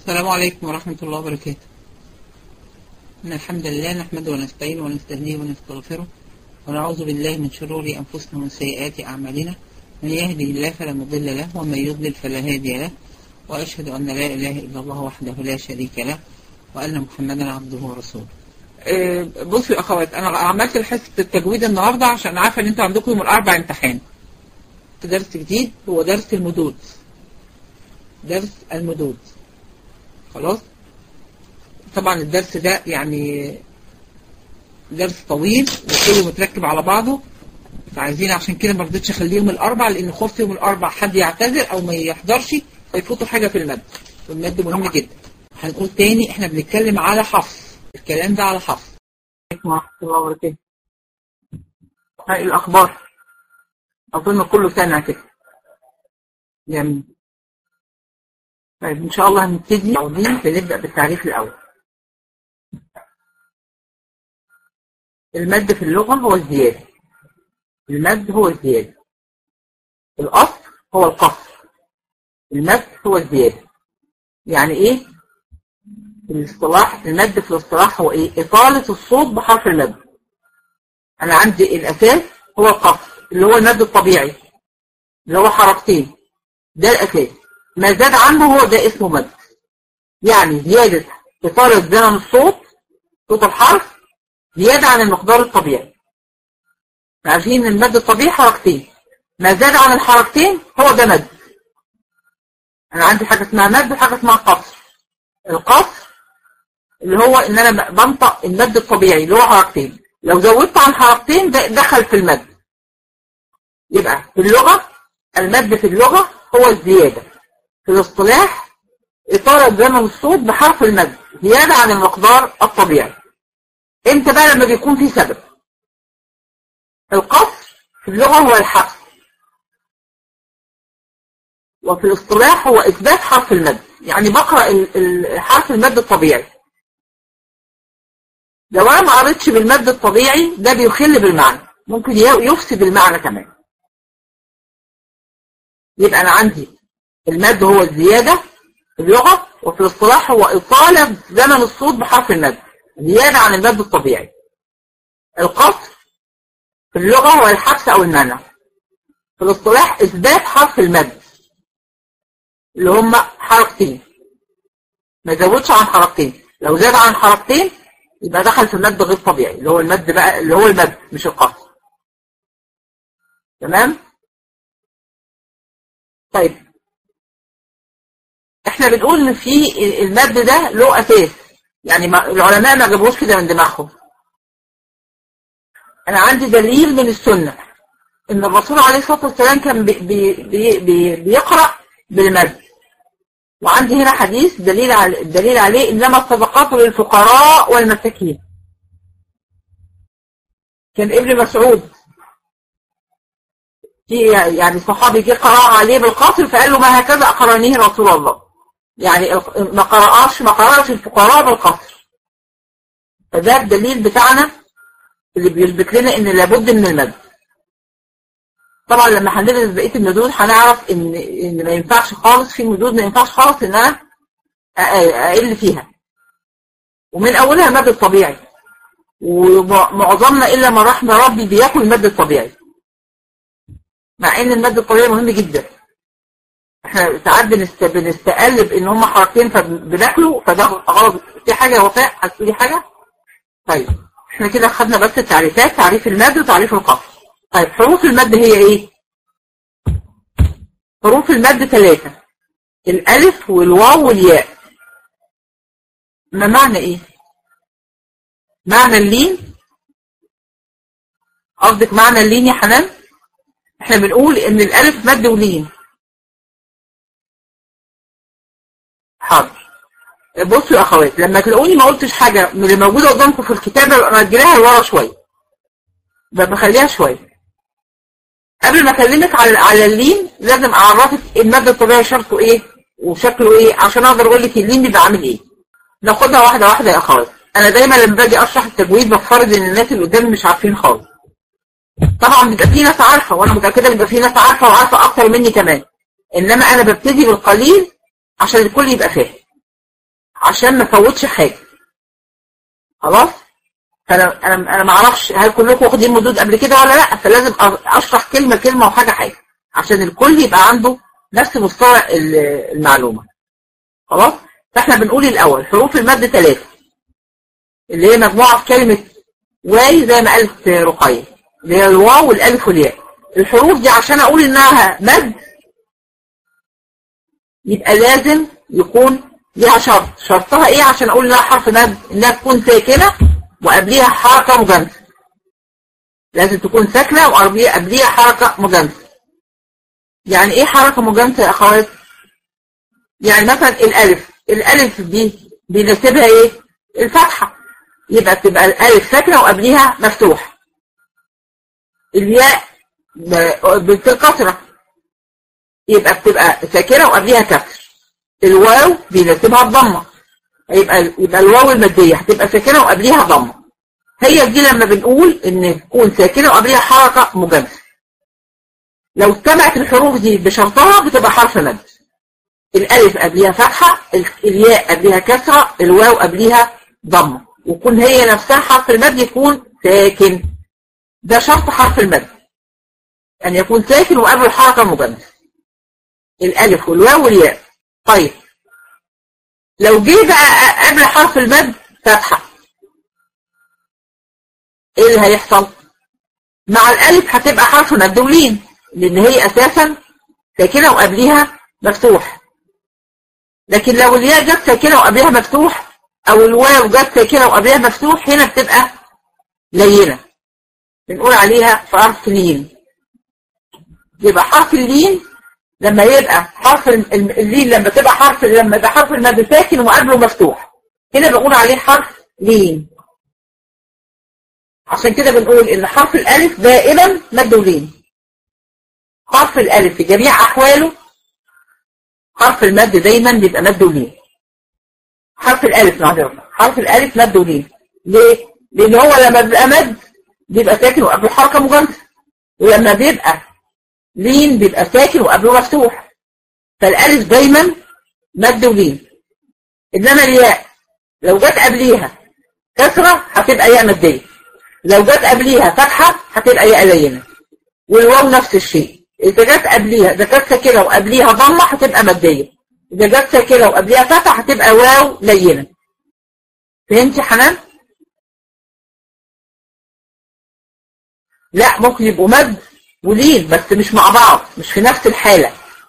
السلام عليكم ورحمة الله وبركاته إن الحمد لله نحمده ونستعينه ونستهديه ونستغفره ونعوذ بالله من شرور أنفسنا ومن سيئات أعمالنا من يهده الله فلا مضل له ومن يضلل فلا هادي له وأشهد أن لا إله إلا الله وحده لا شريك له وأن محمدا عبده ورسوله أه، بصوا يا أخوات أنا عملت حصة التجويد النهاردة عشان عارفة إن أنتوا عندكم يوم الأربع امتحان في درس جديد هو درس المدود درس المدود خلاص طبعا الدرس ده يعني درس طويل وكله متركب على بعضه فعايزين عشان كده ما رضيتش اخليه يوم الاربع لان خفت يوم الاربع حد يعتذر او ما يحضرش فيفوتوا حاجه في المد والمد مهم جدا هنقول تاني احنا بنتكلم على حفظ الكلام ده على حفظ عليكم ورحمه الله وبركاته هاي الاخبار اظن كله سنه كده جميل طيب ان شاء الله هنبتدي عاوزين بنبدا بالتعريف الاول المد في اللغه هو الزياده المد هو الزياده الاصل هو القصر المد هو الزياده يعني ايه في الاصطلاح المد في الاصطلاح هو ايه اطاله الصوت بحرف المد انا عندي الاساس هو القصر اللي هو المد الطبيعي اللي هو حركتين ده الاساس ما زاد عنه هو ده اسمه مد يعني زيادة إطالة زمن الصوت صوت الحرف زيادة عن المقدار الطبيعي عارفين المد الطبيعي حركتين ما زاد عن الحركتين هو ده مد أنا عندي حاجة اسمها مد وحاجة اسمها قصر القصر اللي هو إن أنا بنطق المد الطبيعي اللي هو حركتين لو زودت عن حركتين ده دخل في المد يبقى في اللغة المد في اللغة هو الزيادة في الاصطلاح إطالة زمن الصوت بحرف المد زيادة عن المقدار الطبيعي امتى بقى لما بيكون في سبب القصر في اللغة هو الحبس وفي الاصطلاح هو إثبات حرف المد يعني بقرأ حرف المد الطبيعي لو أنا ما قريتش بالمد الطبيعي ده بيخل بالمعنى ممكن يفسد المعنى كمان يبقى أنا عندي المد هو الزيادة في اللغة وفي الاصطلاح هو إطالة زمن الصوت بحرف المد زيادة عن المد الطبيعي القصر في اللغة هو الحبس أو المنع في الاصطلاح إثبات حرف المد اللي هم حركتين ما زودش عن حركتين لو زاد عن حركتين يبقى دخل في المد غير طبيعي اللي هو المد بقى اللي هو المد مش القصر تمام طيب احنا بنقول ان في المد ده له اساس يعني ما العلماء ما جابوش كده من دماغهم انا عندي دليل من السنه ان الرسول عليه الصلاه والسلام كان بي بي بي بيقرا بالمد وعندي هنا حديث دليل على الدليل عليه انما الصدقات للفقراء والمساكين كان ابن مسعود في يعني صحابي جه قرأ عليه بالقصر فقال له ما هكذا أقرانيه رسول الله يعني ما قرأش ما قرأش الفقراء بالقصر فده الدليل بتاعنا اللي بيثبت لنا ان لابد من المد طبعا لما هندرس بقيه المدود هنعرف ان ان ما ينفعش خالص في مدود ما ينفعش خالص ان انا اقل فيها ومن اولها المد الطبيعي ومعظمنا الا ما رحم ربي بياكل المد الطبيعي مع ان المد الطبيعي مهم جدا احنا ساعات بنست... بنستقلب ان هم حركتين فبناكله فده غلط في حاجه يا وفاء هتقولي حاجه طيب احنا كده خدنا بس التعريفات تعريف المد وتعريف القصر طيب حروف المد هي ايه حروف المد ثلاثه الالف والواو والياء ما معنى ايه معنى اللين قصدك معنى اللين يا حنان احنا بنقول ان الالف مد ولين حاضر بصوا يا اخوات لما تلاقوني ما قلتش حاجه من اللي موجوده قدامكم في الكتاب ببقى مأجلاها لورا شويه ببقى بخليها شويه قبل ما اكلمك على على اللين لازم اعرفك المد الطبيعي شرطه ايه وشكله ايه عشان اقدر اقول لك اللين بيبقى عامل ايه ناخدها واحده واحده يا اخوات انا دايما لما باجي اشرح التجويد بفترض ان الناس اللي قدامي مش عارفين خالص طبعا بيبقى في ناس عارفه وانا متاكده بيبقى في ناس عارفه وعارفه اكتر مني كمان انما انا ببتدي بالقليل عشان الكل يبقى فاهم عشان ما افوتش حاجه خلاص فانا انا انا ما اعرفش هل كلكم واخدين مدود قبل كده ولا لا فلازم اشرح كلمه كلمه وحاجه حاجه عشان الكل يبقى عنده نفس مستوى المعلومه خلاص فاحنا بنقول الاول حروف المد ثلاثه اللي هي مجموعه في كلمه واي زي ما قالت رقيه اللي هي الواو والالف والياء الحروف دي عشان اقول انها مد يبقى لازم يكون ليها شرط شرطها ايه عشان اقول انها حرف مد انها تكون ساكنه وقبليها حركه مجانسه لازم تكون ساكنه وقبليها حركه مجانسه يعني ايه حركه مجانسه يا اخوات يعني مثلا الالف الالف دي بيناسبها ايه الفتحه يبقى تبقى الالف ساكنه وقبليها مفتوح الياء بالكسره يبقى بتبقى ساكنه وقبليها كسر الواو بيناسبها الضمه يبقى يبقى الواو الماديه هتبقى ساكنه وقبليها ضمه هي دي لما بنقول ان تكون ساكنه وقبليها حركه مجانسه لو اجتمعت الحروف دي بشرطها بتبقى حرف مد الالف قبليها فتحه الياء قبليها كسره الواو قبليها ضمه ويكون هي نفسها حرف المد يكون ساكن ده شرط حرف المد ان يكون ساكن وقبل الحركه مجانسه الالف والواو والياء طيب لو جه بقى قبل حرف المد فتحه ايه اللي هيحصل مع الالف هتبقى حرف مد ولين لان هي اساسا ساكنه وقبليها مفتوح لكن لو الياء جت ساكنه وقبلها مفتوح او الواو جت ساكنه وقبلها مفتوح هنا بتبقى لينه بنقول عليها حرف لين يبقى حرف اللين لما يبقى حرف اللين لما تبقى حرف لما يبقى حرف المد ساكن وقبله مفتوح هنا بنقول عليه حرف لين عشان كده بنقول ان حرف الالف دائما مد ولين حرف الالف في جميع احواله حرف المد دايما بيبقى مد ولين حرف الالف معذره حرف الالف مد ولين ليه لان هو لما بيبقى مد بيبقى ساكن وقبله حركه مجانسه ولما بيبقى لين بيبقى ساكن وقبله مفتوح فالالف دايما مد ولين انما الياء لو جت قبليها كسره هتبقى ياء ماديه لو جت قبليها فتحه هتبقى ياء لينه والواو نفس الشيء اذا جت قبليها اذا كانت ساكنه وقبليها ضمه هتبقى ماديه اذا جت ساكنه وقبليها فتحه هتبقى واو لينه فهمتي حنان لا ممكن يبقوا مد ولين بس مش مع بعض مش في نفس الحالة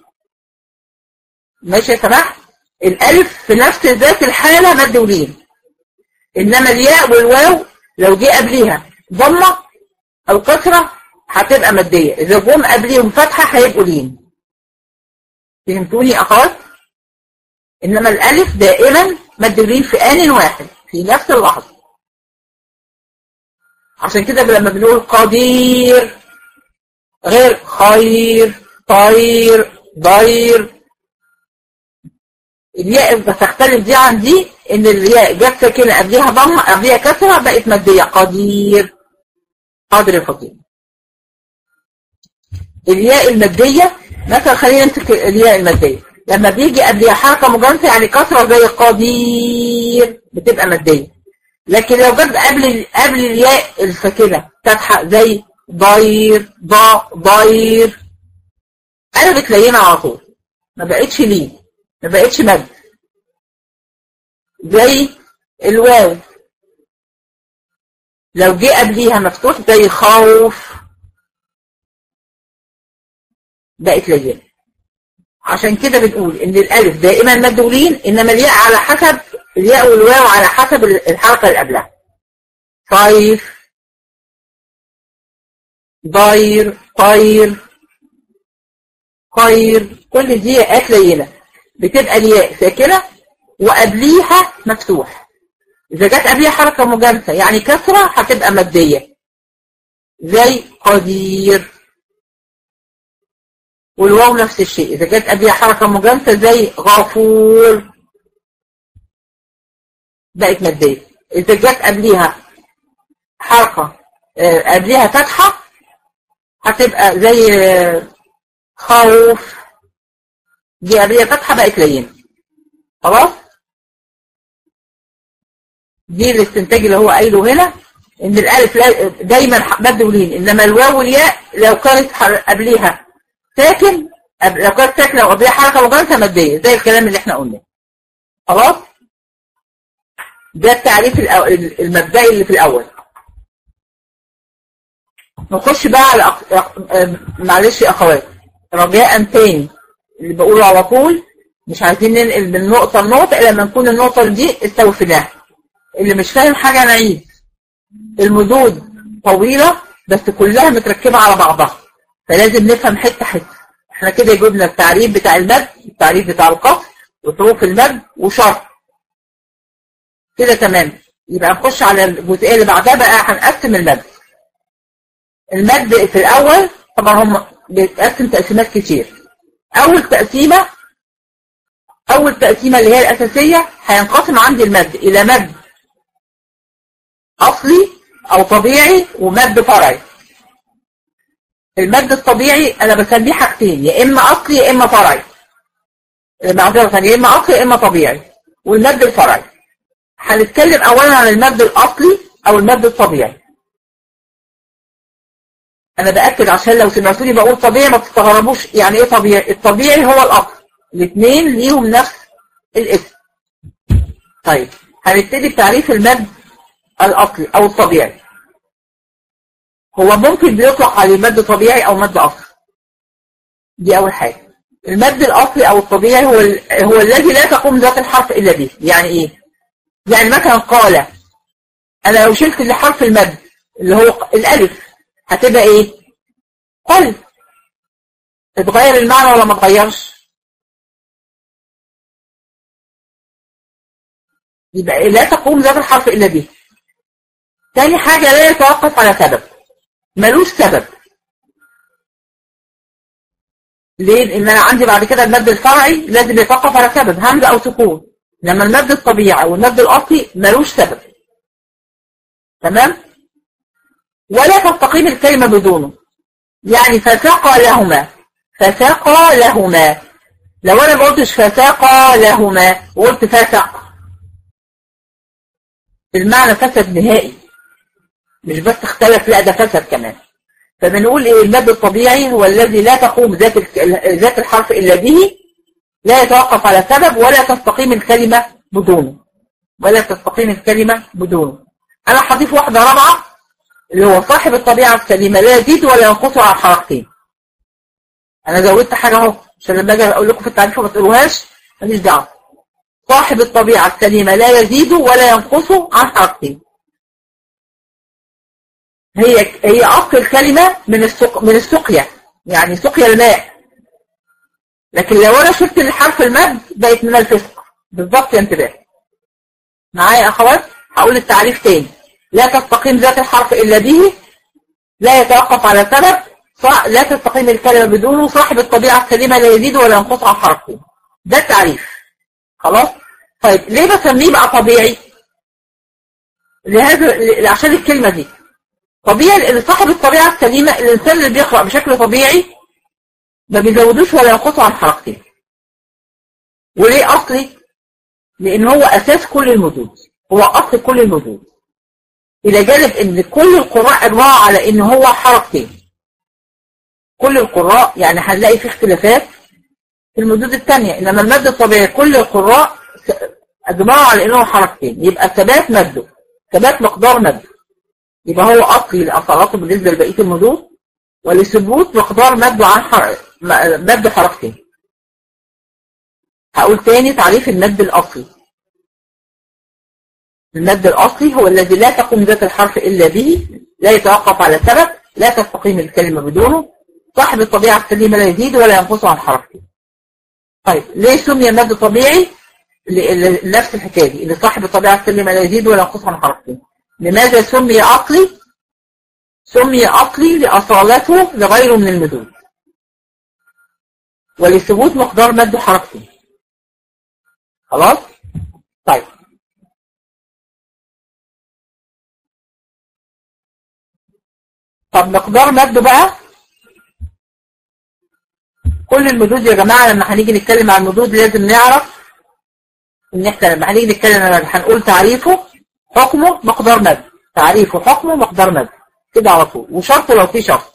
ماشي يا سماح الالف في نفس ذات الحالة مد ولين انما الياء والواو لو جه قبليها ضمة او كسرة هتبقى مادية اذا جم قبليهم فتحة هيبقوا لين فهمتوني اخوات انما الالف دائما مد ولين في ان واحد في نفس اللحظة عشان كده لما بنقول قدير غير خير طير ضير الياء بتختلف دي عن دي ان الياء جت ساكنه قبليها ضمه قبليها كسره بقت ماديه قدير قادر فقير الياء الماديه مثلا خلينا نمسك الياء الماديه لما بيجي قبليها حركه مجانسه يعني كسره زي قدير بتبقى ماديه لكن لو جت قبل قبل الياء الساكنه فتحه زي ضير ضا ضير قلبت لينة على طول ما بقتش لين ما بقتش مد زي الواو لو جه قبليها مفتوح زي خوف بقت لينة عشان كده بنقول ان الالف دائما مد ولين انما الياء على حسب الياء والواو على حسب الحركه اللي قبلها صيف ضير طير خير كل دي ياءات لينة بتبقى الياء ساكنة وقبليها مفتوح إذا جت قبليها حركة مجانسة يعني كسرة هتبقى مادية زي قدير والواو نفس الشيء إذا جت قبليها حركة مجانسة زي غفور بقت مادية إذا جت قبليها حركة قبليها فتحة هتبقى زي خوف دي قبلية فتحة بقت لينة خلاص دي الاستنتاج اللي هو قايله هنا ان الالف لا دايما مد ولين انما الواو والياء لو كانت قبليها ساكن لو كانت ساكنه وقبليها حركه مجانسه ماديه زي الكلام اللي احنا قلناه خلاص ده التعريف المبدئي اللي في الاول نخش بقى على أق... معلش يا اخوات رجاء تاني اللي بقوله على طول مش عايزين ننقل من نقطة لنقطة إلا لما نكون النقطة دي استوفيناها اللي مش فاهم حاجة نعيد المدود طويلة بس كلها متركبة على بعضها فلازم نفهم حتة حتة احنا كده جبنا التعريف بتاع المد التعريف بتاع القصر وحروف المد وشرط كده تمام يبقى نخش على الجزئية اللي بعدها بقى هنقسم المد المد في الأول طبعا هم بيتقسم تقسيمات كتير أول تقسيمة أول تقسيمة اللي هي الأساسية هينقسم عندي المد إلى مد أصلي أو طبيعي ومد فرعي المد الطبيعي أنا بسميه حاجتين يا إما أصلي يا إما فرعي معذرة يا إما أصلي يا إما طبيعي والمد الفرعي هنتكلم أولا عن المد الأصلي أو المد الطبيعي أنا بأكد عشان لو سمعتوني بقول طبيعي ما تستغربوش يعني إيه طبيعي الطبيعي هو الأصل الاثنين ليهم نفس الاسم طيب هنبتدي بتعريف المد الأصلي أو الطبيعي هو ممكن بيطلق عليه مد طبيعي أو مد أصلي دي أول حاجة المد الأصلي أو الطبيعي هو هو الذي لا تقوم ذات الحرف إلا به يعني إيه؟ يعني مثلا قال أنا لو شلت اللي حرف المد اللي هو الألف هتبقى إيه؟ قل اتغير المعنى ولا ما اتغيرش؟ يبقى لا تقوم ذات الحرف إلا به تاني حاجة لا يتوقف على سبب ملوش سبب ليه؟ لأن أنا عندي بعد كده المد الفرعي لازم يتوقف على سبب همزة أو سكون لما المد الطبيعي أو المد الأصلي ملوش سبب تمام؟ ولا تستقيم الكلمة بدونه يعني فساق لهما فساق لهما لو أنا ما قلتش فساق لهما وقلت فسق المعنى فسد نهائي مش بس اختلف لا ده فسد كمان فبنقول ايه المد الطبيعي هو الذي لا تقوم ذات ذات الحرف الا به لا يتوقف على سبب ولا تستقيم الكلمة بدونه ولا تستقيم الكلمة بدونه انا هضيف واحدة رابعة اللي هو صاحب الطبيعة السليمة لا يزيد ولا ينقص على حركتين انا زودت حاجة اهو عشان لما اجي اقول لكم في التعريف وما تقولوهاش ماليش دعوه صاحب الطبيعة السليمة لا يزيد ولا ينقص عن حركتين هي هي أصل الكلمة من السق من السقيا يعني سقيا الماء لكن لو أنا شفت الحرف المد بقت من الفسق بالضبط يا انتباه معايا أخوات هقول التعريف تاني لا تستقيم ذات الحرف إلا به لا يتوقف على سبب لا تستقيم الكلمة بدونه صاحب الطبيعة السليمة لا يزيد ولا ينقص عن حركتين ده التعريف خلاص طيب ليه بسميه بقى طبيعي لهذا عشان الكلمة دي طبيعي لان صاحب الطبيعة السليمة الانسان اللي بيقرأ بشكل طبيعي ما بيزودوش ولا ينقصوا عن حركتين وليه اصلي لان هو اساس كل المدود هو اصل كل المدود الى جانب ان كل القراء انواع على ان هو حركتين كل القراء يعني هنلاقي في اختلافات في المدود الثانية انما المد الطبيعي كل القراء اجمعوا على انه حركتين يبقى ثبات مده ثبات مقدار مده يبقى هو اصلي لاصالاته بالنسبه لبقيه المدود ولثبوت مقدار مده عن حركه مد حركتين هقول تاني تعريف المد الاصلي المد الاصلي هو الذي لا تقوم ذات الحرف الا به لا يتوقف على سبب لا تستقيم الكلمه بدونه صاحب الطبيعه السليمه لا يزيد ولا ينقص عن حركته طيب ليه سمي المد طبيعي نفس الحكايه دي اللي صاحب الطبيعه السليمه لا يزيد ولا ينقص عن حركته لماذا سمي عقلي سمي عقلي لاصالته لغيره من المدود ولثبوت مقدار مد حركته خلاص طيب طب مقدار مده بقى كل المدود يا جماعة لما هنيجي نتكلم عن المدود لازم نعرف ان احنا لما هنيجي نتكلم هنقول تعريفه حكمه مقدار مد تعريفه حكمه مقدار مد كده على طول وشرط لو في شرط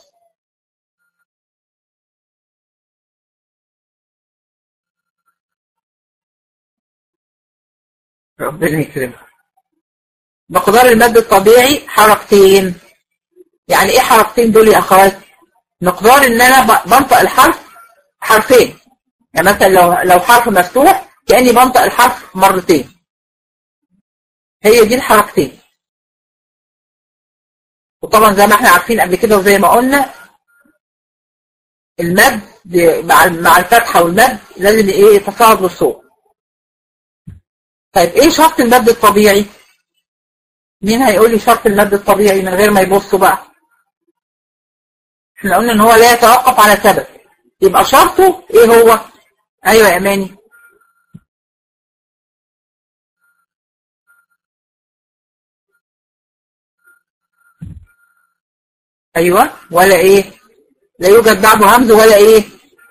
ربنا يكرمك مقدار المد الطبيعي حركتين يعني ايه حركتين دول يا اخوات مقدار ان انا بنطق الحرف حرفين يعني مثلا لو لو حرف مفتوح كاني بنطق الحرف مرتين هي دي الحركتين وطبعا زي ما احنا عارفين قبل كده وزي ما قلنا المد مع مع الفتحه والمد لازم ايه يتصاعد للصوت طيب ايه شرط المد الطبيعي مين هيقول لي شرط المد الطبيعي من غير ما يبصوا بقى احنا قلنا ان هو لا يتوقف على سبب يبقى شرطه ايه هو ايوه يا اماني ايوه ولا ايه لا يوجد بعده همز ولا ايه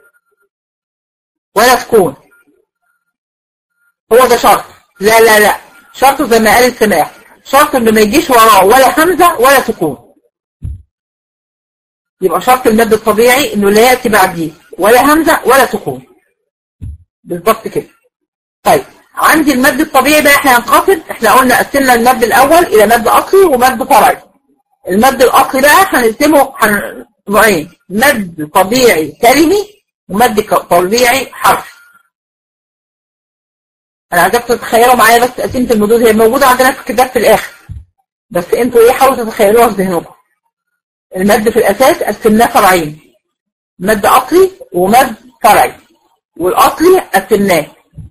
ولا سكون هو ده شرط لا لا لا شرطه زي ما قال السماح شرط انه ما يجيش وراه ولا همزه ولا سكون يبقى شرط المد الطبيعي انه لا ياتي بعديه ولا همزه ولا سكون بالظبط كده طيب عندي المد الطبيعي بقى احنا هنقسم احنا قلنا قسمنا المد الاول الى مد اصلي ومد فرعي المد الاصلي بقى هنقسمه نوعين مد طبيعي كلمي ومد طبيعي حرفي انا عايزاكم تتخيلوا معايا بس تقسيمه المدود هي موجوده عندنا في الكتاب في الاخر بس انتوا ايه حاولوا تتخيلوها في ذهنكم المد في الاساس قسمناه فرعين مد اصلي ومد فرعي والاصلي قسمناه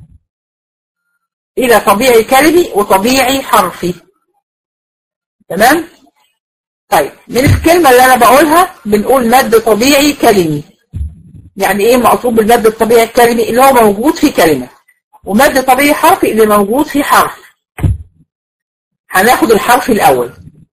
الى طبيعي كلمي وطبيعي حرفي تمام طيب من الكلمة اللي انا بقولها بنقول مد طبيعي كلمي يعني ايه مقصود بالمد الطبيعي الكلمي اللي هو موجود في كلمة ومد طبيعي حرفي اللي موجود في حرف هناخد الحرف الاول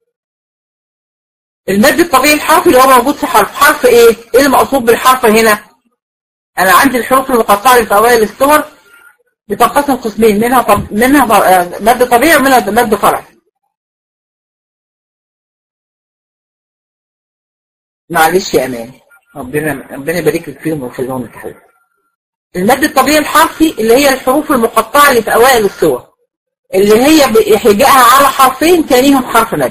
المد الطبيعي الحرفي اللي هو موجود في حرف حرف ايه ايه المقصود بالحرف هنا انا عندي الحروف المقطعه اللي في اوائل الصور بتنقسم قسمين منها طب... منها مد طبيعي ومنها مد فرعي معلش يا امان ربنا ربنا يبارك لك فيهم ويخليهم لك حبيبي المد الطبيعي الحرفي اللي هي الحروف المقطعه اللي في اوائل الصور اللي هي هجاءها على حرفين تانيهم حرف مد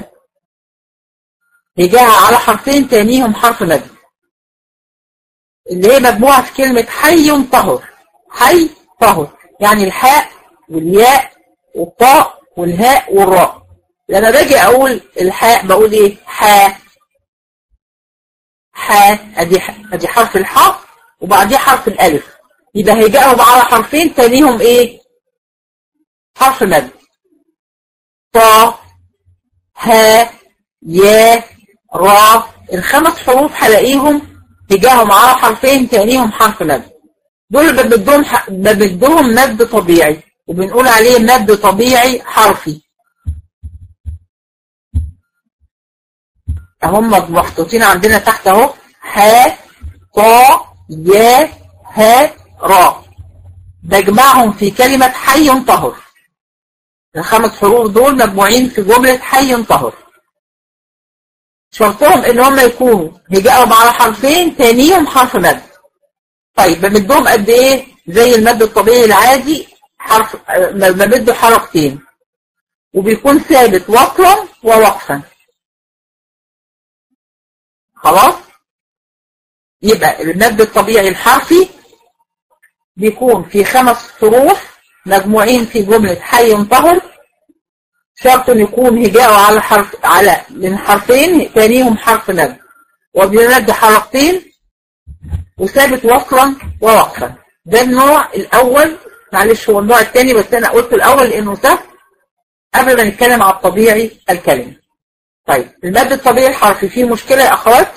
هجاءها على حرفين تانيهم حرف مد اللي هي مجموعة في كلمة حي طهر حي طهر يعني الحاء والياء والطاء والهاء والراء لما باجي اقول الحاء بقول ايه حاء حاء ادي ادي حرف الحاء وبعديه حرف الالف يبقى هيجاهم على حرفين تانيهم ايه حرف مد طا ها يا را الخمس حروف هلاقيهم تجاههم على حرفين تانيهم حرف مد دول بمدهم ح... بمدهم مد طبيعي وبنقول عليه مد طبيعي حرفي هم محطوطين عندنا تحت اهو ح طا يا ها را بجمعهم في كلمة حي طهر الخمس حروف دول مجموعين في جملة حي طهر شرطهم ان هم يكونوا هجاءهم على حرفين تانيهم حرف مد طيب بمدهم قد ايه زي المد الطبيعي العادي حرف بمده حركتين وبيكون ثابت وصلا ووقفا خلاص يبقى المد الطبيعي الحرفي بيكون في خمس حروف مجموعين في جملة حي طهر شرط ان يكون هجاءه على حرف على من حرفين ثانيهم حرف مد وبيمد حركتين وثابت وصلا ووقفا ده النوع الاول معلش هو النوع الثاني بس انا قلت الاول لانه سهل قبل ما نتكلم على الطبيعي الكلمي طيب المد الطبيعي الحرفي فيه مشكلة يا اخوات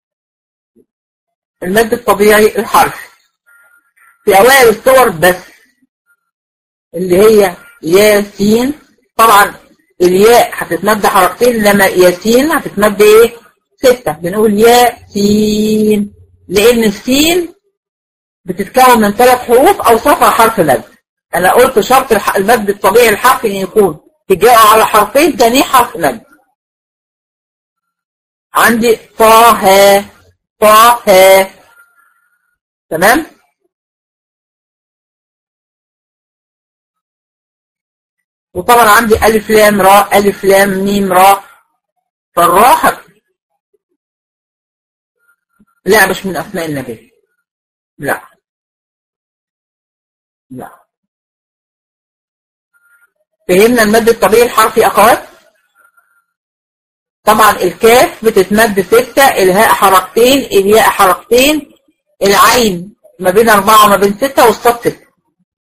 المد الطبيعي الحرفي في اوائل الصور بس اللي هي ياسين طبعا الياء هتتمد حركتين لما ياسين هتتمد ايه ستة بنقول ياسين لان السين بتتكون من ثلاث حروف او صفة حرف مد انا قلت شرط المد الطبيعي الحرفي ان يكون تجاء على حرفين تاني حرف مد عندي طه طه تمام وطبعا عندي ألف لام راء ألف لام ميم راء فالراء لا مش من أسماء النبي لا لا فهمنا المد الطبيعي الحرفي أخوات طبعا الكاف بتتمد ستة الهاء حركتين الياء حركتين العين ما بين أربعة وما بين ستة والصاد ستة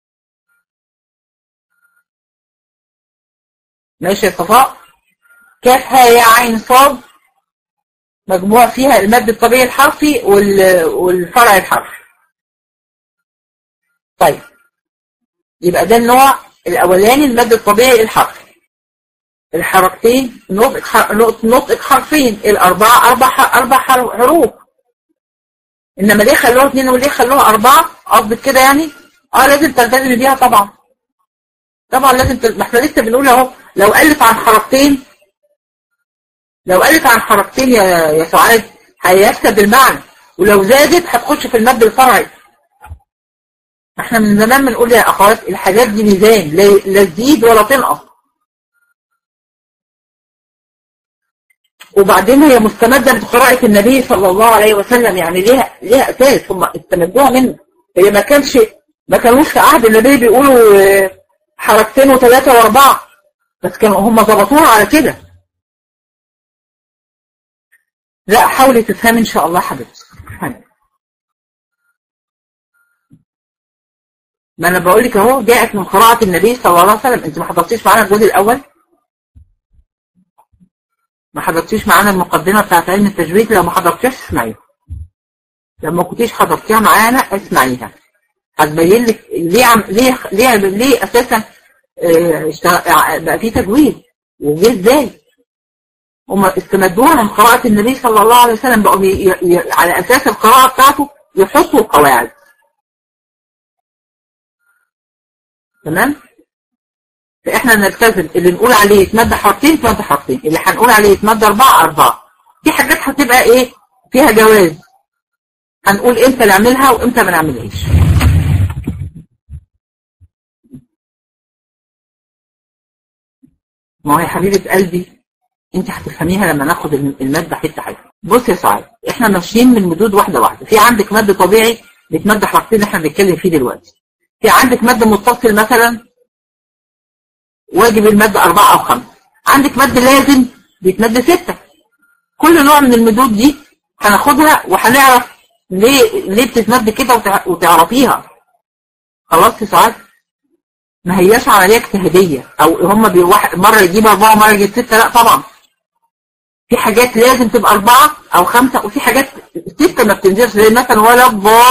ماشي يا صفاء كاف هاء يا عين صاد مجموع فيها المد الطبيعي الحرفي والفرع الحرفي طيب يبقى ده النوع الأولاني المد الطبيعي الحرفي الحركتين نطق نطق حرفين الأربعة أربع أربع حروف إنما ليه خلوها اثنين وليه خلوها أربعة قصدك كده يعني اه لازم تلتزمي بيها طبعا طبعا لازم تل... ما احنا لسه بنقول اهو لو قلت عن حركتين لو قلت عن حركتين يا يا سعاد هيفسد المعنى ولو زادت هتخش في المد الفرعي احنا من زمان بنقول يا اخوات الحاجات دي ميزان لا تزيد ولا تنقص وبعدين هي مستمدة من قراءة النبي صلى الله عليه وسلم يعني ليها ليها اساس هم استمدوها منه هي ما كانش ما كانوش في عهد النبي بيقولوا حركتين وثلاثة واربعة بس كانوا هم ظبطوها على كده لا حاولي تفهمي ان شاء الله حبيبتي ما انا بقول لك اهو جاءت من قراءة النبي صلى الله عليه وسلم انت ما حضرتيش معانا الجزء الاول ما حضرتيش معانا المقدمة بتاعت علم التجويد لو ما حضرتيش اسمعيها لو ما كنتيش حضرتيها معانا اسمعيها هتبين لك ليه عم ليه ليه ليه اساسا اه بقى في تجويد وجه ازاي هم استمدوها من قراءة النبي صلى الله عليه وسلم بقوا على اساس القراءة بتاعته يحطوا القواعد تمام فاحنا نلتزم اللي نقول عليه يتمد حرفين يتمد حرفين اللي هنقول عليه يتمد اربعة اربعة في حاجات هتبقى ايه فيها جواز هنقول امتى نعملها وامتى ما نعملهاش ما هو يا حبيبة قلبي انت هتفهميها لما ناخد المادة حتة حتة بص يا سعاد احنا ماشيين من مدود واحدة واحدة في عندك مد طبيعي بيتمد حرفين احنا بنتكلم فيه دلوقتي في عندك مد متصل مثلا واجب المد أربعة أو خمسة عندك مد لازم بيتمد ستة كل نوع من المدود دي هناخدها وهنعرف ليه ليه بتتمد كده وتعرفيها خلاص يا سعاد ما هياش عملية اجتهادية او هم بيواحد مرة يجيب أربعة ومرة يجيب ستة لا طبعا في حاجات لازم تبقى أربعة أو خمسة وفي حاجات ستة ما بتنزلش زي مثلا ولا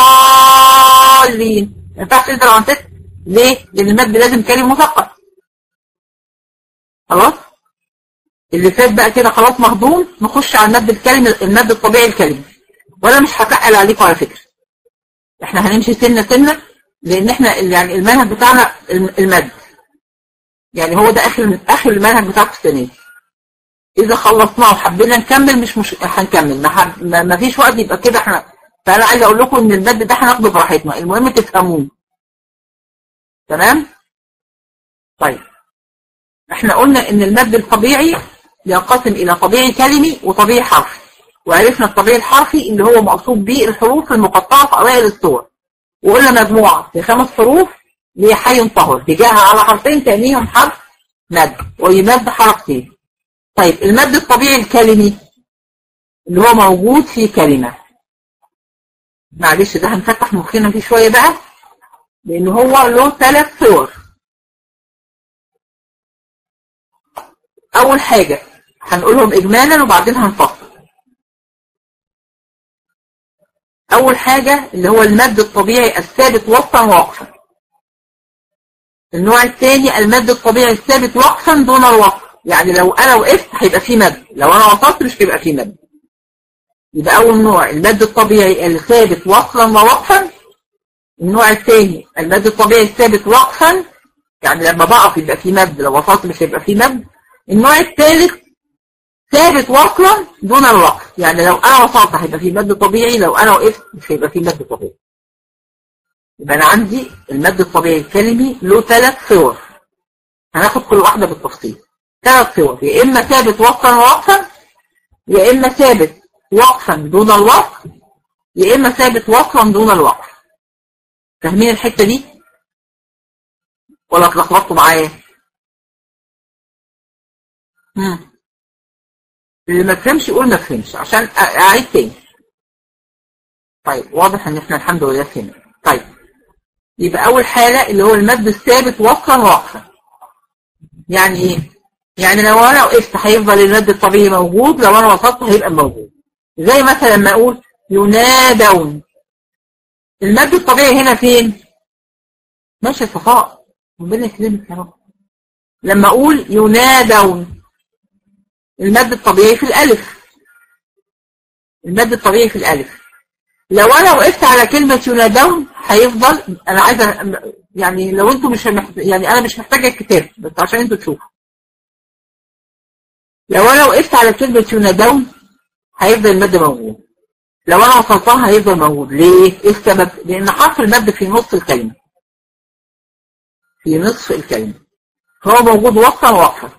الضالين ما ينفعش تنزل عن ستة ليه؟ لأن المد لازم كلمة مثقف خلاص اللي فات بقى كده خلاص مهضوم نخش على المد الكلمة المد الطبيعي الكلمة وانا مش هتقل عليكم على فكرة احنا هنمشي سنة سنة لان احنا يعني المنهج بتاعنا المد يعني هو ده اخر اخر المنهج بتاعكم السنة دي اذا خلصناه وحبينا نكمل مش مش هنكمل ما, ما فيش وقت يبقى كده احنا فانا عايز اقول لكم ان المد ده هناخده براحتنا المهم تفهموه تمام طيب احنا قلنا ان المد الطبيعي ينقسم الى طبيعي كلمي وطبيعي حرفي وعرفنا الطبيعي الحرفي اللي هو مقصود به الحروف المقطعة في اوائل الصور وقلنا مجموعة في خمس حروف اللي هي حي طهر تجاهها على حرفين تانيهم حرف مد ويمد حركتين طيب المد الطبيعي الكلمي اللي هو موجود في كلمة معلش ده هنفتح مخنا فيه شوية بقى لان هو له ثلاث صور اول حاجة هنقولهم اجمالا وبعدين هنفصل اول حاجة اللي هو المد الطبيعي الثابت وقفا ووقفا النوع الثاني المد الطبيعي الثابت وقفا دون الوقف يعني لو انا وقفت هيبقى فيه مد لو انا وصلت مش هيبقى فيه مد يبقى اول نوع المد الطبيعي الثابت وصلا ووقفا النوع الثاني المد الطبيعي الثابت وقفا يعني لما بقف يبقى في مد لو وصلت مش هيبقى في مد النوع الثالث ثابت وصلا دون الوقف يعني لو انا وصلت هيبقى في مد طبيعي لو انا وقفت مش هيبقى في مد طبيعي يبقى انا عندي المد الطبيعي الكلمي له ثلاث صور هناخد كل واحدة بالتفصيل ثلاث صور يا اما ثابت وصلا ووقفا يا اما ثابت وقفا دون الوقف يا اما ثابت وصلا دون الوقف فاهمين الحتة دي ولا اتلخبطتوا معايا امم اللي ما فهمش يقول ما فهمش عشان اعيد تاني طيب واضح ان احنا الحمد لله فهمنا طيب يبقى اول حالة اللي هو المد الثابت وصلا وقفا يعني ايه يعني لو انا وقفت هيفضل المد الطبيعي موجود لو انا وصلت هيبقى موجود زي مثلا لما اقول ينادون المد الطبيعي هنا فين ماشي صفاء ربنا يكرمك يا رب لما اقول ينادون المد الطبيعي في الالف المد الطبيعي في الالف لو انا وقفت على كلمة ينادون هيفضل انا عايزه يعني لو انتوا مش محت... يعني انا مش محتاجه الكتاب بس عشان انتوا تشوفوا لو انا وقفت على كلمة ينادون هيفضل المد موجود لو انا وصلتها هيفضل موجود ليه ايه السبب لان حرف المد في نص الكلمة في نصف الكلمة هو موجود وصلا ووقفا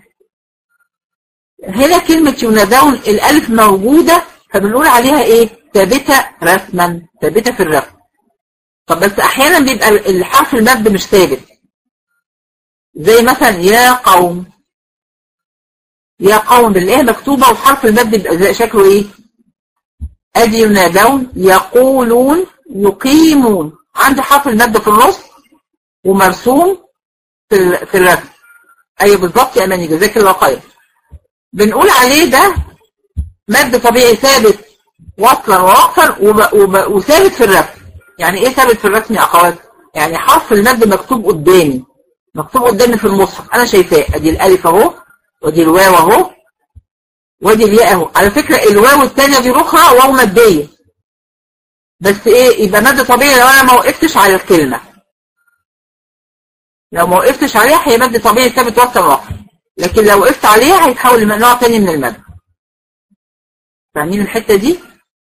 هنا كلمة ينادون الالف موجودة فبنقول عليها ايه ثابتة رسما ثابتة في الرسم طب بس احيانا بيبقى الحرف المد مش ثابت زي مثلا يا قوم يا قوم بالايه مكتوبة وحرف المد بيبقى زي شكله ايه ادي ينادون يقولون يقيمون عندي حرف المد في النص ومرسوم في في الرسم ايوه بالظبط يا اماني جزاك الله خير بنقول عليه ده مد طبيعي ثابت وصلا ووقفا وثابت في الرسم يعني ايه ثابت في الرسم يا اخوات يعني حرف المد مكتوب قدامي مكتوب قدامي في المصحف انا شايفاه ادي الالف اهو ودي الواو اهو ودي الياء اهو على فكره الواو الثانيه دي اخرى واو ماديه بس ايه يبقى مد طبيعي لو انا ما وقفتش على الكلمه لو ما وقفتش عليها هي مد طبيعي ثابت وصل وقف لكن لو وقفت عليها هيتحول لنوع تاني من المد فاهمين الحته دي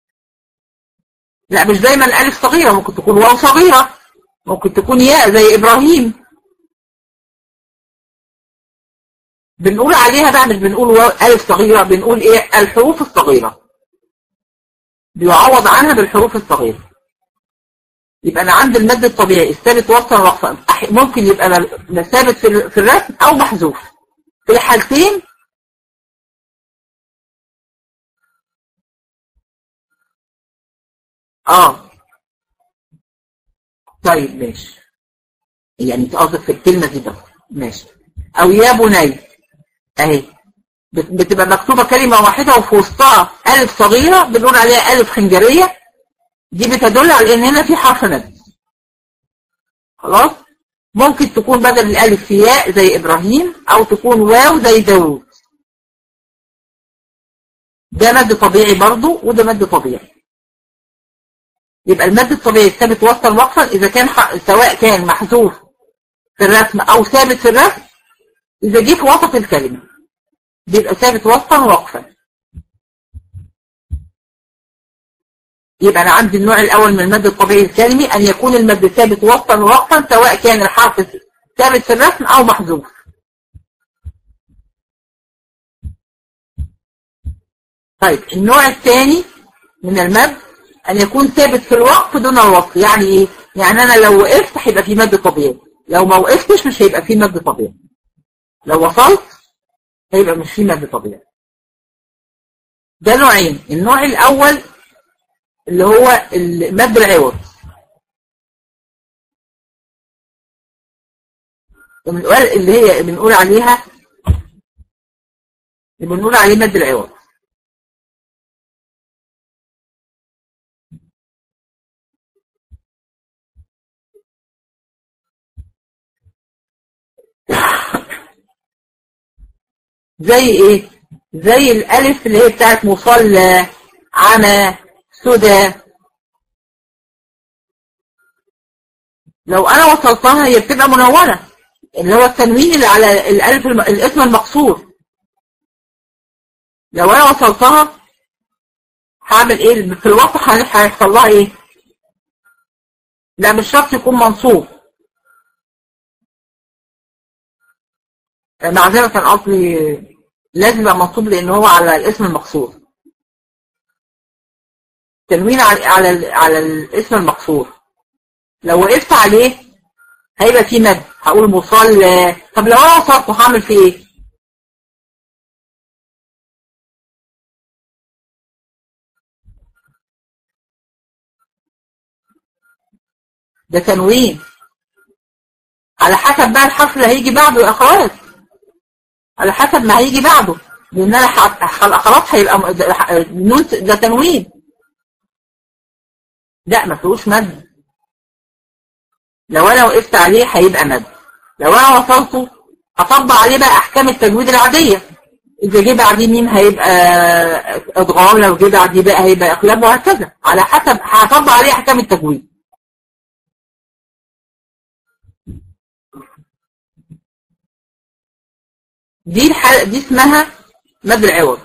لا مش دايما ألف صغيرة ممكن تكون واو صغيرة ممكن تكون ياء زي إبراهيم بنقول عليها بقى مش بنقول واو ألف صغيرة بنقول إيه الحروف الصغيرة بيعوض عنها بالحروف الصغيرة يبقى أنا عندي المد الطبيعي الثابت وصلا وقفا ممكن يبقى ثابت في الرسم أو محذوف في الحالتين اه طيب ماشي يعني تقصد في الكلمة دي بس ماشي او يا بني اهي بتبقى مكتوبة كلمة واحدة وفي وسطها ألف صغيرة بنقول عليها ألف خنجرية دي بتدل على ان هنا في حرف مد خلاص ممكن تكون بدل الألف في ياء زي إبراهيم أو تكون واو زي داوود ده مد طبيعي برضو وده مد طبيعي يبقى المد الطبيعي الثابت وصلا وقفا إذا كان سواء كان محذوف في الرسم أو ثابت في الرسم إذا جه في وسط الكلمة بيبقى ثابت وصلا وقفا يبقى أنا عندي النوع الأول من المد الطبيعي الكلمي أن يكون المد ثابت وصلا ووقفا سواء كان الحرف ثابت في الرسم أو محذوف طيب النوع الثاني من المد أن يكون ثابت في الوقف دون الوقف يعني إيه؟ يعني أنا لو وقفت هيبقى في مد طبيعي لو ما وقفتش مش هيبقى في مد طبيعي لو وصلت هيبقى مش في مد طبيعي ده نوعين النوع الأول اللي هو المد العوض اللي هي بنقول عليها اللي بنقول عليه مد العوض زي ايه زي الالف اللي هي بتاعت مصلى عمى سدى لو انا وصلتها هي بتبقى منونة اللي هو التنوين اللي على الالف الم... الاسم المقصور لو انا وصلتها هعمل ايه في الوقت هيحصل لها ايه لا مش شرط يكون منصوب معذرة قصدي لازم يبقى منصوب لان هو على الاسم المقصور تنوين على على على الاسم المقصور لو وقفت عليه هيبقى فيه مد هقول مصل طب لو انا وصلته هعمل فيه ايه ده تنوين على حسب بقى الحرف اللي هيجي بعده يا اخوات على حسب ما هيجي بعده لان انا خلاص هيبقى النون ده تنوين لا ما فيهوش مد لو انا وقفت عليه هيبقى مد لو انا وصلته هطبق عليه بقى احكام التجويد العاديه اذا جه بعديه ميم هيبقى ادغام لو جه بعديه بقى هيبقى اقلاب وهكذا على حسب هطبق عليه احكام التجويد دي الحلقة دي اسمها مد العوض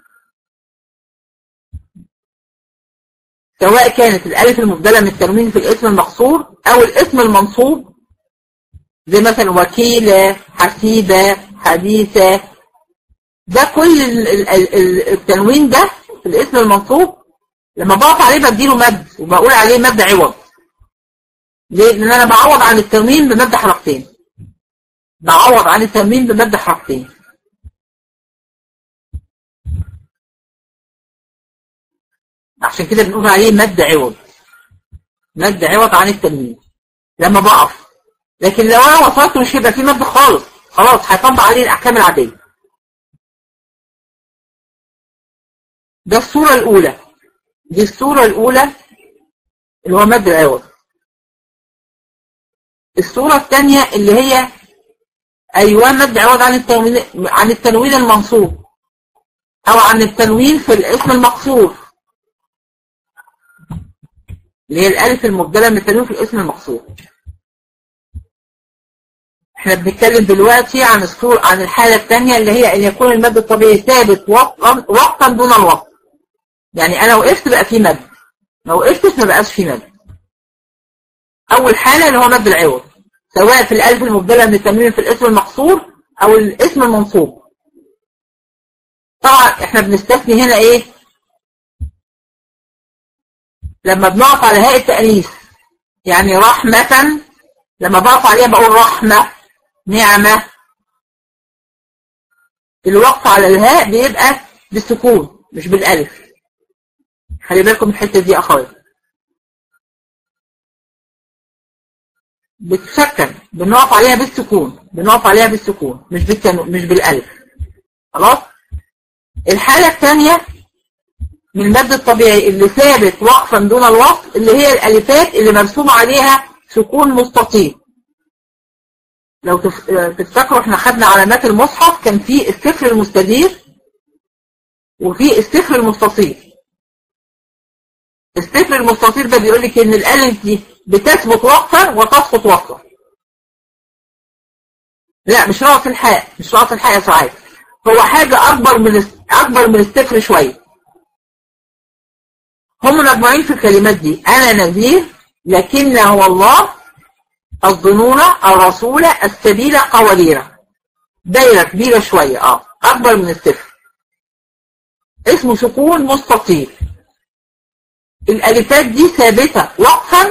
سواء كانت الالف المبدله من التنوين في الاسم المقصور او الاسم المنصوب زي مثلا وكيلة حسيبة حديثة ده كل التنوين ده في الاسم المنصوب لما بقف عليه بديله مد وبقول عليه مد عوض ليه؟ لان انا بعوض عن التنوين بمد حركتين بعوض عن التنوين بمد حركتين عشان كده بنقول عليه مد عوض مد عوض عن التنوين لما بقف لكن لو انا وصلت مش هيبقى فيه مد خالص خلاص هيطبق عليه الاحكام العاديه ده الصوره الاولى دي الصوره الاولى اللي هو مد العوض الصوره الثانيه اللي هي ايوه مد عوض عن التنوين عن التنوين المنصوب او عن التنوين في الاسم المقصور اللي هي الالف المبدله من التنوين في الاسم المقصور احنا بنتكلم دلوقتي عن الصور عن الحالة الثانية اللي هي ان يكون المد الطبيعي ثابت وقتا وقتا دون الوقت يعني انا وقفت بقى في مد ما وقفتش ما بقاش في مد اول حالة اللي هو مد العوض سواء في الالف المبدلة من التنوين في الاسم المقصور او الاسم المنصوب طبعا احنا بنستثني هنا ايه لما بنقف على هاء التأنيث يعني رحمة لما بقف عليها بقول رحمة نعمة الوقف على الهاء بيبقى بالسكون مش بالالف خلي بالكم الحته دي اخويا بتسكن بنقف عليها بالسكون بنقف عليها بالسكون مش بالتنو مش بالالف خلاص الحاله الثانيه من المد الطبيعي اللي ثابت وقفا دون الوقف اللي هي الالفات اللي مرسوم عليها سكون مستطيل لو تفتكروا احنا خدنا علامات المصحف كان في الصفر المستدير وفي الصفر المستطيل الصفر المستطيل ده بيقول لك ان الالف دي بتثبت وقتا وتسقط وقتا لا مش رأس الحاء مش رأس الحاء يا سعاد هو حاجة أكبر من أكبر من الصفر شوية هم مجموعين في الكلمات دي أنا نذير لكن هو الله الظنون الرسول السبيل قواليرة دايرة كبيرة شوية اه أكبر من الصفر اسمه سكون مستطيل الألفات دي ثابتة وقفا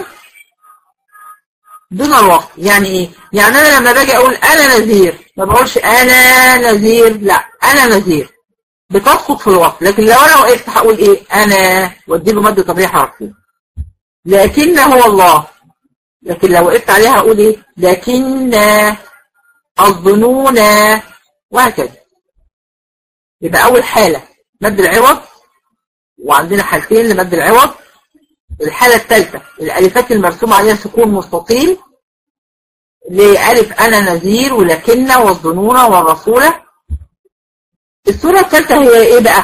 دون الوقت يعني ايه يعني انا لما باجي اقول انا نذير ما بقولش انا نذير لا انا نذير بتسقط في الوقت لكن لو انا وقفت هقول ايه انا واديله مد طبيعي حرفي لكن هو الله لكن لو وقفت عليها هقول ايه لكن الظنون وهكذا يبقى اول حالة مد العوض وعندنا حالتين لمد العوض الحالة الثالثة الالفات المرسومة عليها سكون مستطيل لألف أنا نذير ولكن والظنون والرسولة الصورة الثالثة هي ايه بقى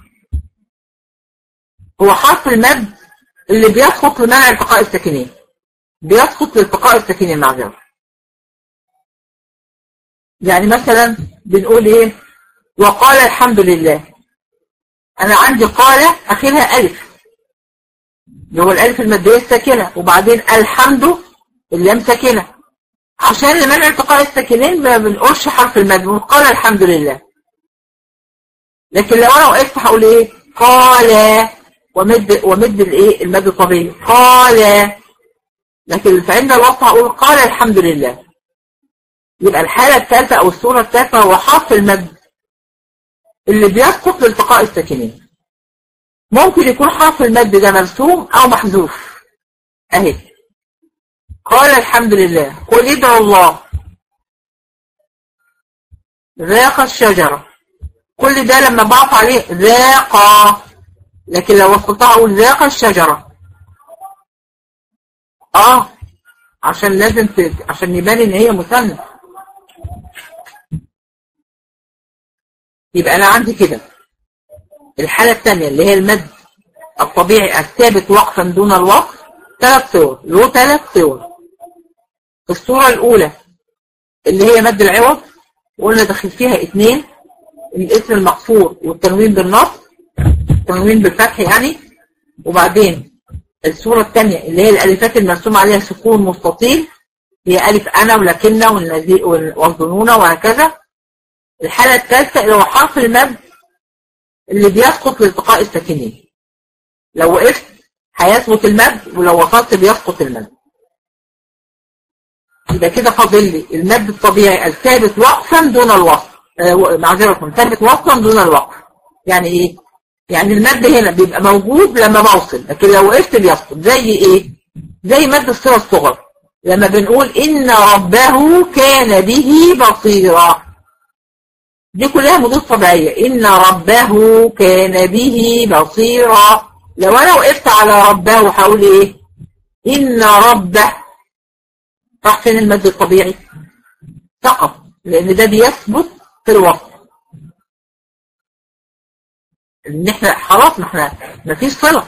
هو حرف المد اللي بيسقط لمنع التقاء الساكنين بيسقط لالتقاء الساكنين معذرة يعني مثلا بنقول ايه وقال الحمد لله انا عندي قال اخرها الف اللي هو الالف المادية الساكنة وبعدين الحمد اللام ساكنة عشان لمنع التقاء الساكنين ما بنقولش حرف المد قال الحمد لله لكن لو انا وقفت هقول ايه قال ومد ومد الايه المد الطبيعي قال لكن فعند الوقت هقول قال الحمد لله يبقى الحالة الثالثة او الصورة الثالثة هو حرف المد اللي بيسقط لالتقاء الساكنين ممكن يكون حرف المد ده مرسوم او محذوف اهي قال الحمد لله قل ادعوا الله ذاق الشجرة كل ده لما بعط عليه ذاق لكن لو استطاع اقول ذاق الشجرة اه عشان لازم ت... عشان يبان ان هي مثنى يبقى انا عندي كده الحالة الثانية اللي هي المد الطبيعي الثابت وقفا دون الوقف ثلاث صور له ثلاث صور الصورة الأولى اللي هي مد العوض وقلنا دخل فيها اثنين الاسم المقصور والتنوين بالنص التنوين بالفتح يعني وبعدين الصورة الثانية اللي هي الألفات المرسوم عليها سكون مستطيل هي ألف أنا ولكن والظنون وهكذا الحالة الثالثة اللي هو حرف المد اللي بيسقط لالتقاء الساكنين لو وقفت هيثبت المد ولو وصلت بيسقط المد يبقى كده فاضل لي المد الطبيعي الثابت وقفا دون الوصف آه معذرة ثابت وقفا دون الوقف يعني ايه يعني المد هنا بيبقى موجود لما بوصل لكن لو وقفت بيسقط زي ايه زي مد الصيغه الصغرى لما بنقول ان ربه كان به بصيرا دي كلها مدود طبيعية إن ربه كان به بصيرا لو أنا وقفت على ربه هقول إيه إن ربه راح فين المد الطبيعي سقط لأن ده بيثبت في الوقت إن إحنا خلاص ما إحنا ما فيش صلة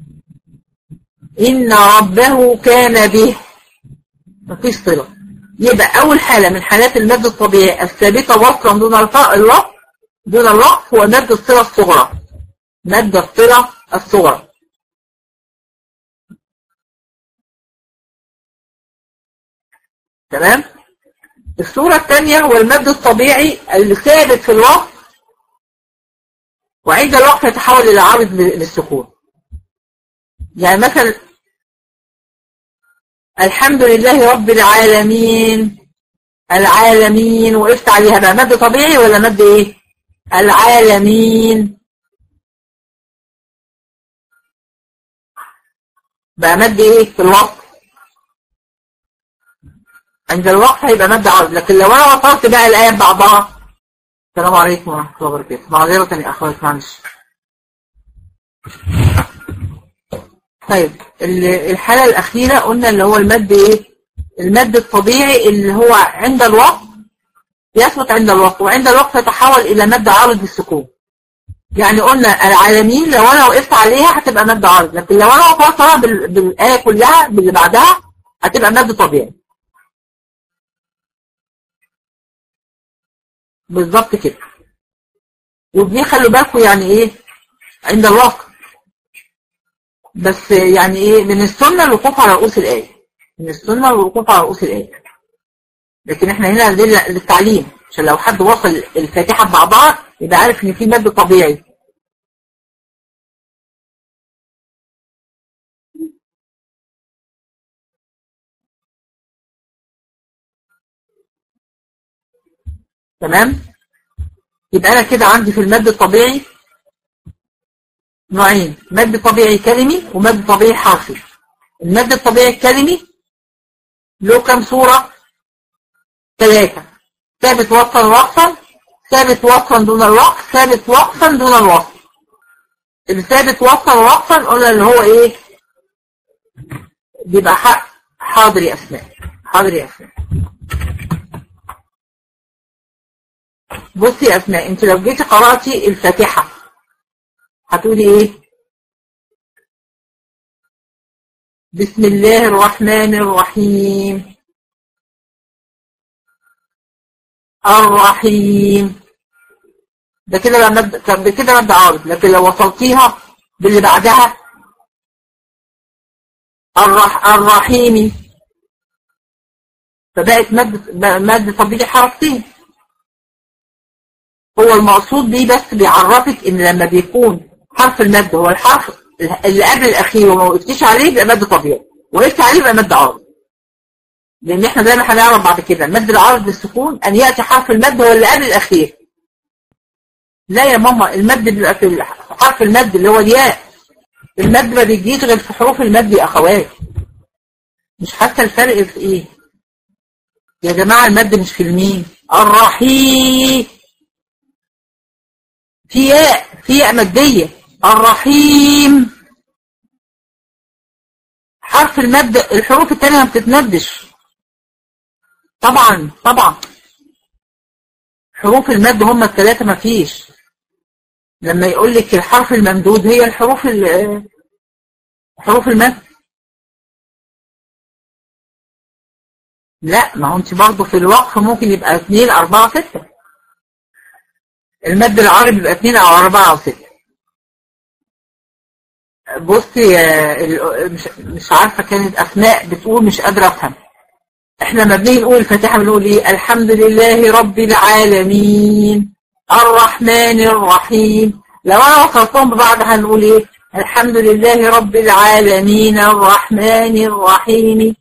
إن ربه كان به ما فيش صلة يبقى أول حالة من حالات المد الطبيعي الثابتة وصلا دون الوقف دون الوقف هو مد الصلة الصغرى مد الصلة الصغرى تمام الصورة الثانية هو المد الطبيعي اللي ثابت في الوقف وعند الوقف يتحول إلى عارض للسكون يعني مثلا الحمد لله رب العالمين العالمين وقفت عليها بقى مد طبيعي ولا مد ايه العالمين بقى مد ايه في الوقت عند الوقت هيبقى مد عرض لكن لو انا وصلت بقى الايه ببعضها السلام عليكم ورحمه الله وبركاته معذره يا اخوات معلش طيب الحالة الأخيرة قلنا اللي هو المد إيه؟ المد الطبيعي اللي هو عند الوقت يثبت عند الوقت وعند الوقت يتحول إلى مد عارض السكون يعني قلنا العالمين لو أنا وقفت عليها هتبقى مد عارض لكن لو أنا وقفتها بالآية كلها باللي بعدها هتبقى مد طبيعي بالظبط كده ودي خلوا بالكم يعني إيه عند الوقت بس يعني ايه من السنة الوقوف على رؤوس الآية من السنة الوقوف على رؤوس الآية لكن احنا هنا للتعليم عشان لو حد وصل الفاتحة ببعضها يبقى عارف ان في مد طبيعي تمام يبقى انا كده عندي في المد الطبيعي نوعين مد طبيعي كلمي ومد طبيعي حرفي المد الطبيعي الكلمي له كم صورة ثلاثة ثابت وقفا وقفا ثابت وقفا دون الوقف ثابت وقفا دون الوقف الثابت وقفا وقفا قلنا اللي هو ايه بيبقى حق حاضر يا اسماء حاضر يا اسماء بصي يا اسماء انت لو جيتي قرأتي الفاتحة هتقولي ايه بسم الله الرحمن الرحيم الرحيم ده كده بقى مد ده كده مد عارض لكن لو وصلتيها باللي بعدها الرح الرحيمي فبقت مد مد طبيعي حركتين هو المقصود بيه بس بيعرفك ان لما بيكون حرف المد هو الحرف اللي قبل الاخير وما وقفتيش عليه يبقى مد طبيعي وقفت عليه يبقى مد عارض لان احنا دايما هنعرف بعد كده المد العارض بالسكون ان ياتي حرف المد هو اللي قبل الاخير لا يا ماما المد بيبقى في حرف المد اللي هو الياء المد ما بيجيش غير في حروف المد يا اخوات مش حاسه الفرق في ايه يا جماعه المد مش في الميم الرحيم في ياء في ياء ماديه الرحيم حرف المد الحروف التانية ما بتتمدش طبعا طبعا حروف المد هم الثلاثة ما فيش لما يقول لك الحرف الممدود هي الحروف حروف المد لا ما هو انت برضه في الوقف ممكن يبقى 2 4 6 المد العربي يبقى 2 او 4 او 6 بصي مش مش عارفه كانت اسماء بتقول مش قادره افهم احنا لما بنيجي نقول الفاتحه بنقول ايه الحمد لله رب العالمين الرحمن الرحيم لو انا وصلتهم ببعض هنقول ايه الحمد لله رب العالمين الرحمن الرحيم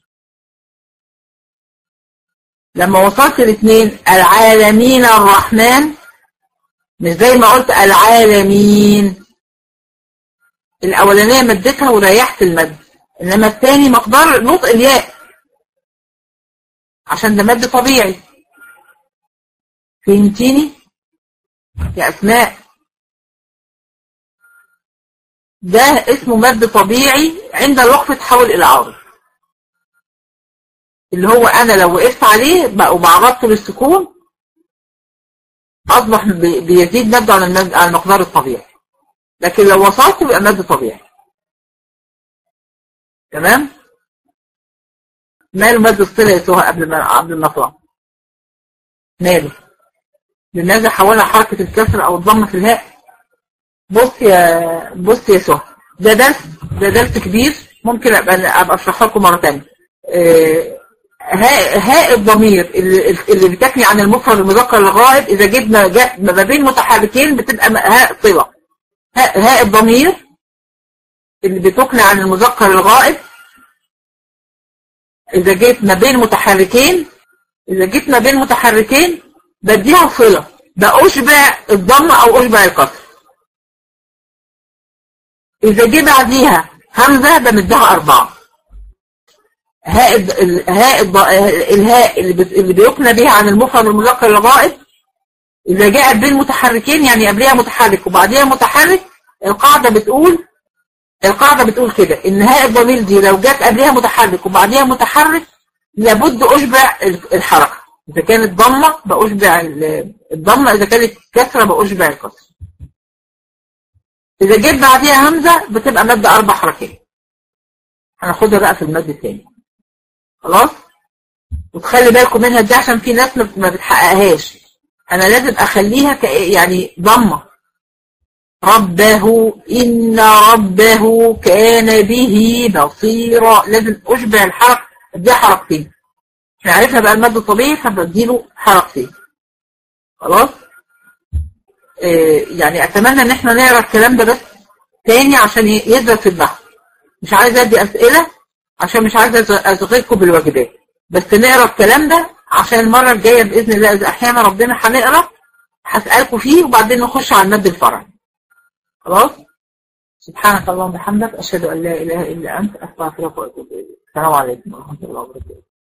لما وصلت الاثنين العالمين الرحمن مش زي ما قلت العالمين الاولانيه مدتها وريحت المد انما الثاني مقدار نطق الياء عشان ده مد طبيعي فهمتيني يا اسماء ده اسمه مد طبيعي عند الوقف تحول الى عارض اللي هو انا لو وقفت عليه وبعرضته للسكون اصبح بيزيد مد على المد على المقدار الطبيعي لكن لو وصلت يبقى مد طبيعي تمام ماله مد الصلة يسوها قبل ما قبل ما اطلع ماله لماذا حولها حركة الكسر او الضم في الهاء بص يا بص يا سهى ده درس ده درس كبير ممكن ابقى ابقى اشرحه لكم مره ثانيه آه هاء هاء الضمير اللي, اللي بتكني عن المفرد المذكر الغائب اذا جبنا جاء ما بين متحركين بتبقى هاء صله هاء, هاء الضمير اللي بتكني عن المذكر الغائب اذا جيت ما بين متحركين اذا جيت ما بين متحركين بديها صله بأشبع الضم او اشبع الكسر اذا جه بعديها همزه بمدها اربعه هاء الهاء الهاء اللي اللي بيقنى بها عن المفرد المذكر الغائب اذا جاءت بين متحركين يعني قبلها متحرك وبعديها متحرك القاعده بتقول القاعده بتقول كده ان هاء الضمير دي لو جت قبلها متحرك وبعديها متحرك لابد اشبع الحركه اذا كانت ضمه باشبع الضمه اذا كانت كسره باشبع الكسر اذا جيت بعديها همزه بتبقى ماده اربع حركات هناخدها بقى في المد الثاني خلاص وتخلي بالكم منها دي عشان في ناس ما بتحققهاش انا لازم اخليها ك يعني ضمه ربه ان ربه كان به بصيرا لازم اشبع الحرف اديها حركتين احنا عرفنا بقى المد الطبيعي فبديله حركتين خلاص إيه يعني اتمنى ان احنا نقرا الكلام ده بس تاني عشان يثبت في البحث مش عايزه ادي اسئله عشان مش عايزه اشغلكم بالواجبات بس نقرا الكلام ده عشان المره الجايه باذن الله اذا احيانا ربنا هنقرا هسالكم فيه وبعدين نخش على المد الفرعي خلاص سبحانك اللهم وبحمدك اشهد ان لا اله الا انت استغفرك واتوب اليك السلام عليكم ورحمه الله وبركاته